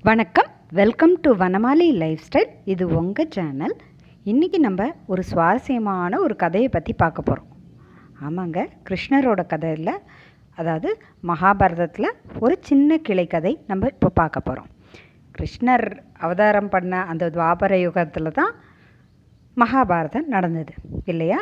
வணக்கம் welcome to Vanamali lifestyle இது உங்கள் சேனல் இன்றைக்கி நம்ம ஒரு சுவாரஸ்யமான ஒரு கதையை பற்றி பார்க்க போகிறோம் ஆமாங்க கிருஷ்ணரோட கதையில் அதாவது மகாபாரதத்தில் ஒரு சின்ன கிளை கதை நம்ம இப்போ பார்க்க போகிறோம் கிருஷ்ணர் அவதாரம் பண்ண அந்த துவாபர யுகத்தில் தான் மகாபாரதம் நடந்தது இல்லையா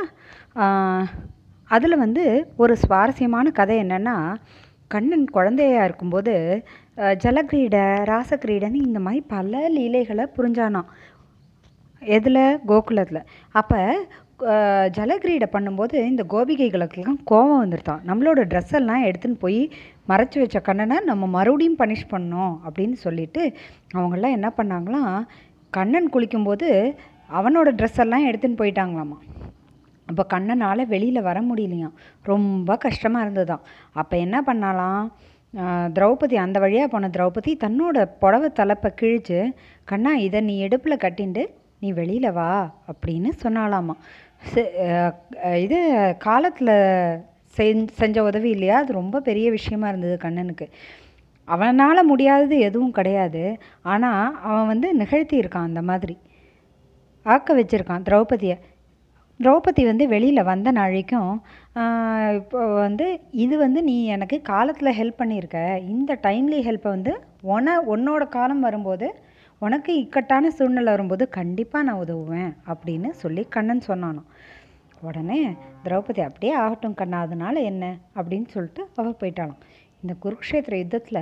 அதில் வந்து ஒரு சுவாரஸ்யமான கதை என்னென்னா கண்ணன் குழந்தையா இருக்கும்போது அஹ், ஜலக்கிரீட ராசக்கிரீடன்னு இந்த மாதிரி பல லீலைகளை புரிஞ்சானாம் எதில் கோகுலத்தில் அப்போ ஜலக்கிரீடை பண்ணும்போது இந்த கோபிகைகளுக்கெல்லாம் கோபம் வந்துருத்தான் நம்மளோட ட்ரெஸ் எல்லாம் எடுத்துன்னு போய் மறைச்சி வச்ச கண்ணனை நம்ம மறுபடியும் பனிஷ் பண்ணோம் அப்படின்னு சொல்லிட்டு அவங்கெல்லாம் என்ன பண்ணாங்களாம் கண்ணன் குளிக்கும்போது அவனோட ட்ரெஸ் எல்லாம் எடுத்துன்னு போயிட்டாங்களாமா அப்போ கண்ணனால் வெளியில் வர முடியலையாம் ரொம்ப கஷ்டமாக இருந்ததாம் அப்போ என்ன பண்ணாலாம் ஆஹ் திரௌபதி அந்த வழியாக போன திரௌபதி தன்னோட புடவை தலைப்பை கிழிச்சு கண்ணா இதை நீ இடுப்பில் கட்டிண்டு நீ வெளியில் வா அப்படின்னு சொன்னாலாமா செ- ஆஹ் இது காலத்தில் செஞ் செஞ்ச உதவி இல்லையா அது ரொம்ப பெரிய விஷயமா இருந்தது கண்ணனுக்கு அவனால் முடியாதது எதுவும் கிடையாது ஆனால் அவன் வந்து நிகழ்த்தி இருக்கான் அந்த மாதிரி ஆக்க வச்சிருக்கான் திரௌபதியை திரௌபதி வந்து வெளியில் வந்த நாளைக்கும் ஆஹ் இப்போ வந்து இது வந்து நீ எனக்கு காலத்தில் ஹெல்ப் பண்ணியிருக்க இந்த டைம்லி ஹெல்ப்பை வந்து உன உன்னோட காலம் வரும்போது உனக்கு இக்கட்டான சூழ்நிலை வரும்போது கண்டிப்பாக நான் உதவுவேன் அப்படின்னு சொல்லி கண்ணன் சொன்னானாம் உடனே திரௌபதி அப்படியே ஆகட்டும் கண்ணா அதனால என்ன அப்படின்னு சொல்லிட்டு அவள் போயிட்டாளாம் இந்த குருக்ஷேத்திர யுத்தத்தில்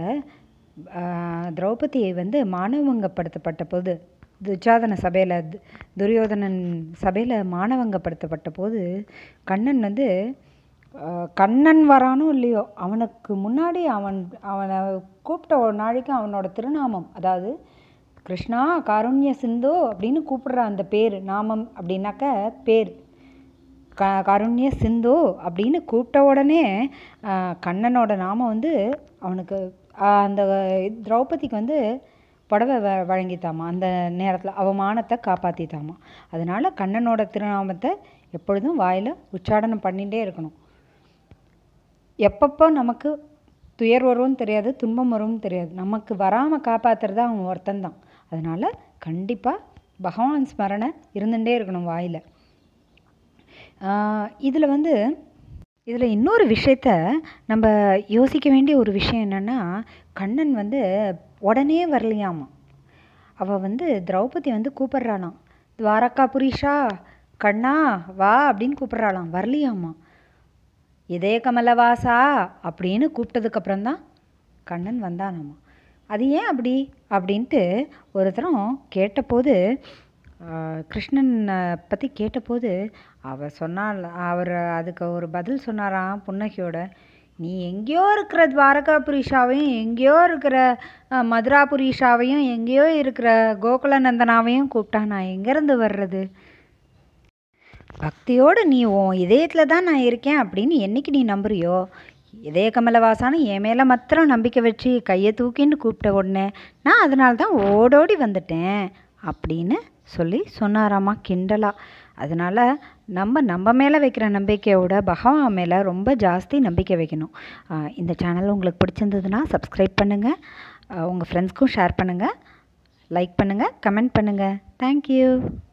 திரௌபதியை வந்து மானவங்கப்படுத்தப்பட்ட போது துச்சாதன சபையில் துரியோதனன் சபையில் மானவங்கப்படுத்தப்பட்ட போது கண்ணன் வந்து ஆஹ், கண்ணன் வரானோ இல்லையோ அவனுக்கு முன்னாடி அவன் அவனை கூப்பிட்ட ஒரு நாளைக்கு அவனோட திருநாமம் அதாவது கிருஷ்ணா காருண்ய சிந்தோ அப்படின்னு கூப்பிடுற அந்த பேர் நாமம் அப்படின்னாக்க பேர் க காருண்ய சிந்து அப்படின்னு கூப்பிட்ட உடனே ஆஹ், கண்ணனோட நாமம் வந்து அவனுக்கு ஆஹ், அந்த திரௌபதிக்கு வந்து புடவை வ வழங்கித்தாமா அந்த நேரத்தில் அவமானத்தை காப்பாற்றித்தாமா அதனால கண்ணனோட திருநாமத்தை எப்பொழுதும் வாயில் உச்சாடனம் பண்ணிகிட்டே இருக்கணும் எப்பப்போ நமக்கு துயர் வரும்னு தெரியாது துன்பம் வரும்னு தெரியாது நமக்கு வராமல் காப்பாற்றுறது அவன் ஒருத்தன் தான் அதனால் கண்டிப்பாக பகவான் ஸ்மரணை இருந்துகிட்டே இருக்கணும் வாயில் இதில் வந்து இதில் இன்னொரு விஷயத்த நம்ம யோசிக்க வேண்டிய ஒரு விஷயம் என்னென்னா கண்ணன் வந்து உடனே வரலையாமா அவள் வந்து திரௌபதி வந்து கூப்பிட்றாளாம் துவாரகா புரீஷா கண்ணா வா அப்படின்னு கூப்பிட்றாளாம் வரலையாமா இதே கமலவாசா அப்படின்னு கூப்பிட்டதுக்கப்புறம் தான் கண்ணன் வந்தானாமா அது ஏன் அப்படி அப்படின்ட்டு ஒருத்தரும் கேட்டபோது ஆஹ், கிருஷ்ணன் பற்றி கேட்டபோது அவ சொன்னால் அவர் அதுக்கு ஒரு பதில் சொன்னாராம் புன்னகையோட நீ எங்கேயோ இருக்கிற துவாரகாபுரீஷாவையும் எங்கேயோ இருக்கிற ஆஹ், மதுராபுரீஷாவையும் எங்கேயோ இருக்கிற கோகுலநந்தனாவையும் கூப்பிட்டா நான் எங்கேருந்து வர்றது பக்தியோடு நீ உன் இதயத்தில் தான் நான் இருக்கேன் அப்படின்னு என்னைக்கு நீ நம்புறியோ இதய கமலவாசான்னு என் மேலே மாத்திரம் நம்பிக்கை வச்சு கையை தூக்கின்னு கூப்பிட்ட உடனே நான் அதனால தான் ஓடோடி வந்துட்டேன் அப்படின்னு சொல்லி சொன்னாராமா கிண்டலா அதனால் நம்ம நம்ம மேலே வைக்கிற நம்பிக்கையோட பகவான் மேலே ரொம்ப ஜாஸ்தி நம்பிக்கை வைக்கணும் ஆஹ் இந்த சேனல் உங்களுக்கு பிடிச்சிருந்ததுன்னா சப்ஸ்கிரைப் பண்ணுங்கள் உங்கள் ஃப்ரெண்ட்ஸ்க்கும் ஷேர் பண்ணுங்கள் லைக் பண்ணுங்கள் கமெண்ட் பண்ணுங்கள் தேங்க்யூ